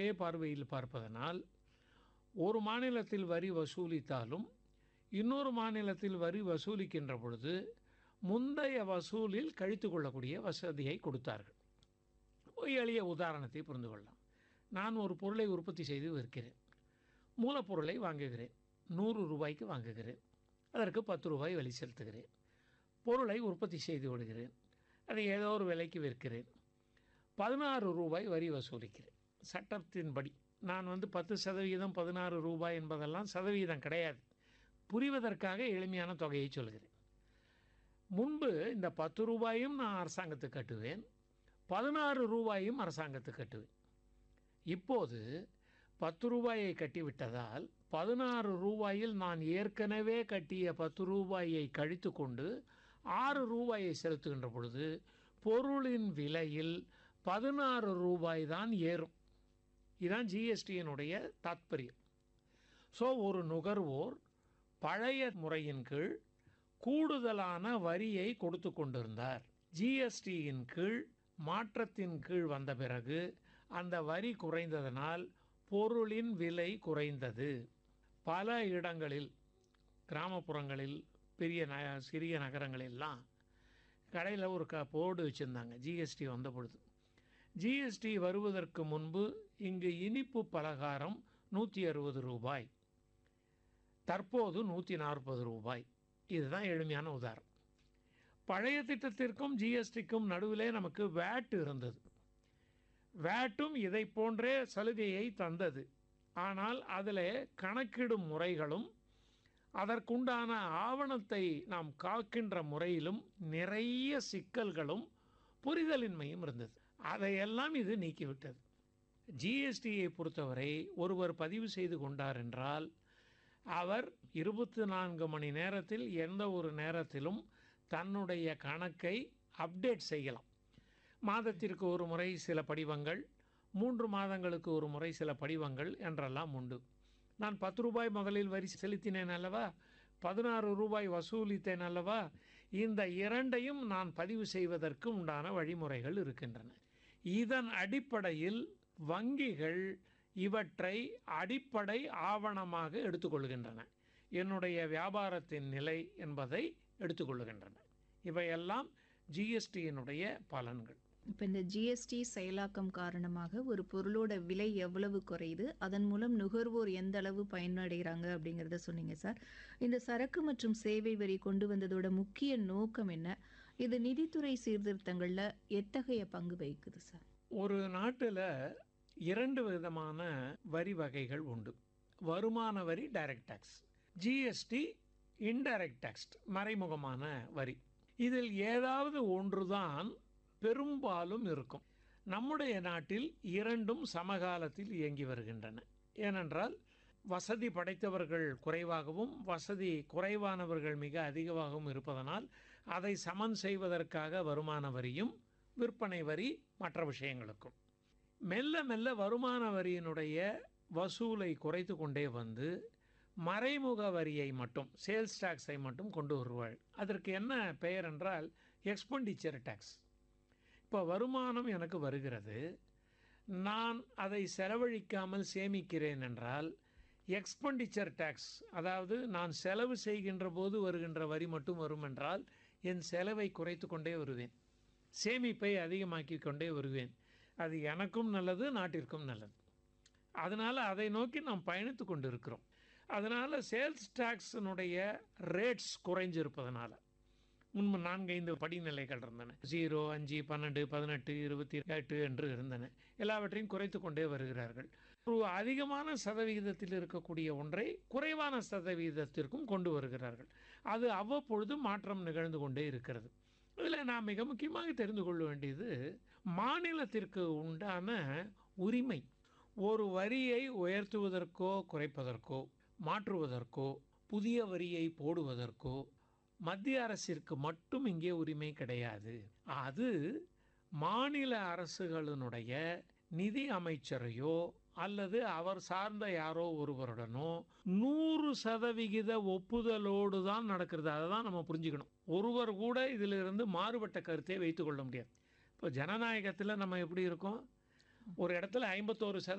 பார்வையில் பார்ப்பதனால் ஒரு மாநிலத்தில் வரி வசூலித்தாலும் இன்னொரு மாநிலத்தில் வரி வசூலிக்கின்ற பொழுது முந்தைய வசூலில் கழித்து கொள்ளக்கூடிய வசதியை கொடுத்தார்கள் ஒரு எளிய உதாரணத்தை புரிந்து கொள்ளலாம் நான் ஒரு பொருளை உற்பத்தி செய்து விற்கிறேன் மூலப்பொருளை வாங்குகிறேன் நூறு ரூபாய்க்கு வாங்குகிறேன் அதற்கு பத்து ரூபாய் வழி செலுத்துகிறேன் பொருளை உற்பத்தி செய்து விடுகிறேன் அதை ஏதோ ஒரு விலைக்கு விற்கிறேன் பதினாறு ரூபாய் வரி வசூலிக்கிறேன் சட்டத்தின்படி நான் வந்து பத்து சதவீதம் பதினாறு ரூபாய் என்பதெல்லாம் சதவீதம் கிடையாது புரிவதற்காக எளிமையான தொகையை சொல்கிறேன் முன்பு இந்த பத்து ரூபாயும் நான் அரசாங்கத்துக்கு கட்டுவேன் பதினாறு ரூபாயும் அரசாங்கத்துக்கு கட்டுவேன் இப்போது பத்து ரூபாயை கட்டிவிட்டதால் பதினாறு ரூபாயில் நான் ஏற்கனவே கட்டிய பத்து ரூபாயை கழித்து கொண்டு ஆறு ரூபாயை செலுத்துகின்ற பொழுது பொருளின் விலையில் பதினாறு ரூபாய் தான் ஏறும் இதுதான் ஜிஎஸ்டியினுடைய தாத்பரியம் ஸோ ஒரு நுகர்வோர் பழைய முறையின் கீழ் கூடுதலான வரியை கொடுத்து கொண்டிருந்தார் ஜிஎஸ்டியின் கீழ் மாற்றத்தின் கீழ் வந்த பிறகு அந்த வரி குறைந்ததனால் பொருளின் விலை குறைந்தது பல இடங்களில் கிராமப்புறங்களில் பெரிய ந சிறிய நகரங்களெல்லாம் கடையில் ஒரு க போர்டு வச்சுருந்தாங்க ஜிஎஸ்டி வந்த பொழுது ஜிஎஸ்டி வருவதற்கு முன்பு இங்கு இனிப்பு பலகாரம் நூற்றி அறுபது ரூபாய் தற்போது நூற்றி நாற்பது ரூபாய் இதுதான் எளிமையான உதாரணம் பழைய திட்டத்திற்கும் ஜிஎஸ்டிக்கும் நடுவிலே நமக்கு வேட் இருந்தது வேட்டும் இதை போன்றே சலுகையை தந்தது ஆனால் அதில் கணக்கிடும் முறைகளும் அதற்குண்டான ஆவணத்தை நாம் காக்கின்ற முறையிலும் நிறைய சிக்கல்களும் புரிதலின்மையும் இருந்தது அதையெல்லாம் இது நீக்கிவிட்டது ஜிஎஸ்டியை பொறுத்தவரை ஒருவர் பதிவு செய்து கொண்டார் என்றால் அவர் இருபத்தி நான்கு மணி நேரத்தில் எந்த ஒரு நேரத்திலும் தன்னுடைய கணக்கை அப்டேட் செய்யலாம் மாதத்திற்கு ஒரு முறை சில படிவங்கள் மூன்று மாதங்களுக்கு ஒரு முறை சில படிவங்கள் என்றெல்லாம் உண்டு நான் பத்து ரூபாய் முதலில் வரி செலுத்தினேன் அல்லவா பதினாறு ரூபாய் வசூலித்தேன் அல்லவா இந்த இரண்டையும் நான் பதிவு செய்வதற்கு உண்டான வழிமுறைகள் இருக்கின்றன இதன் அடிப்படையில் வங்கிகள் இவற்றை அடிப்படை ஆவணமாக எடுத்துக்கொள்கின்றன என்னுடைய வியாபாரத்தின் நிலை என்பதை எடுத்துக்கொள்கின்றன இவையெல்லாம் ஜிஎஸ்டியினுடைய பலன்கள் இப்போ இந்த ஜிஎஸ்டி செயலாக்கம் காரணமாக ஒரு பொருளோட விலை எவ்வளவு குறையுது அதன் மூலம் நுகர்வோர் எந்த அளவு பயனடைகிறாங்க அப்படிங்கிறத சொன்னீங்க சார் இந்த சரக்கு மற்றும் சேவை வரி கொண்டு வந்ததோட முக்கிய நோக்கம் என்ன இது நிதித்துறை சீர்திருத்தங்களில் எத்தகைய பங்கு வகிக்குது சார் ஒரு நாட்டில் இரண்டு விதமான வரி வகைகள் உண்டு வருமான வரி direct tax GST indirect tax மறைமுகமான வரி இதில் ஏதாவது ஒன்றுதான் பெரும்பாலும் இருக்கும் நம்முடைய நாட்டில் இரண்டும் சமகாலத்தில் இயங்கி வருகின்றன ஏனென்றால் வசதி படைத்தவர்கள் குறைவாகவும் வசதி குறைவானவர்கள் மிக அதிகமாகவும் இருப்பதனால் அதை சமன் செய்வதற்காக வருமான வரியும் விற்பனை வரி மற்ற விஷயங்களுக்கும் மெல்ல மெல்ல வருமான வரியினுடைய வசூலை குறைத்து கொண்டே வந்து மறைமுக வரியை மட்டும் சேல்ஸ் டாக்ஸை மட்டும் கொண்டு வருவாள் அதற்கு என்ன பெயர் என்றால் எக்ஸ்பெண்டிச்சர் டேக்ஸ் இப்போ வருமானம் எனக்கு வருகிறது நான் அதை செலவழிக்காமல் சேமிக்கிறேன் என்றால் எக்ஸ்பெண்டிச்சர் டேக்ஸ் அதாவது நான் செலவு செய்கின்ற போது வருகின்ற வரி மட்டும் வரும் என்றால் என் செலவை குறைத்து கொண்டே வருவேன் சேமிப்பை அதிகமாக்கி கொண்டே வருவேன் அது எனக்கும் நல்லது நாட்டிற்கும் நல்லது அதனால் அதை நோக்கி நாம் பயணித்து கொண்டு இருக்கிறோம் அதனால் சேல்ஸ் டேக்ஸினுடைய ரேட்ஸ் குறைஞ்சிருப்பதனால முன்பு நான்கு ஐந்து படிநிலைகள் இருந்தன ஜீரோ அஞ்சு பன்னெண்டு பதினெட்டு இருபத்தி எட்டு என்று இருந்தன எல்லாவற்றையும் குறைத்து கொண்டே வருகிறார்கள் ஒரு அதிகமான சதவிகிதத்தில் இருக்கக்கூடிய ஒன்றை குறைவான சதவிகிதத்திற்கும் கொண்டு வருகிறார்கள் அது அவ்வப்பொழுது மாற்றம் நிகழ்ந்து கொண்டே இருக்கிறது இதில் நான் மிக முக்கியமாக தெரிந்து கொள்ள வேண்டியது மாநிலத்திற்கு உண்டான உரிமை ஒரு வரியை உயர்த்துவதற்கோ குறைப்பதற்கோ மாற்றுவதற்கோ புதிய வரியை போடுவதற்கோ மத்திய அரசிற்கு மட்டும் இங்கே உரிமை கிடையாது அது மாநில அரசுகளினுடைய நிதி அமைச்சரையோ அல்லது அவர் சார்ந்த யாரோ ஒருவருடனோ நூறு சதவிகித ஒப்புதலோடு தான் நடக்கிறது அதை தான் நம்ம புரிஞ்சுக்கணும் ஒருவர் கூட இதிலிருந்து மாறுபட்ட கருத்தை வைத்துக்கொள்ள முடியாது இப்போ ஜனநாயகத்தில் நம்ம எப்படி இருக்கோம் ஒரு இடத்துல ஐம்பத்தோரு சதவீதம்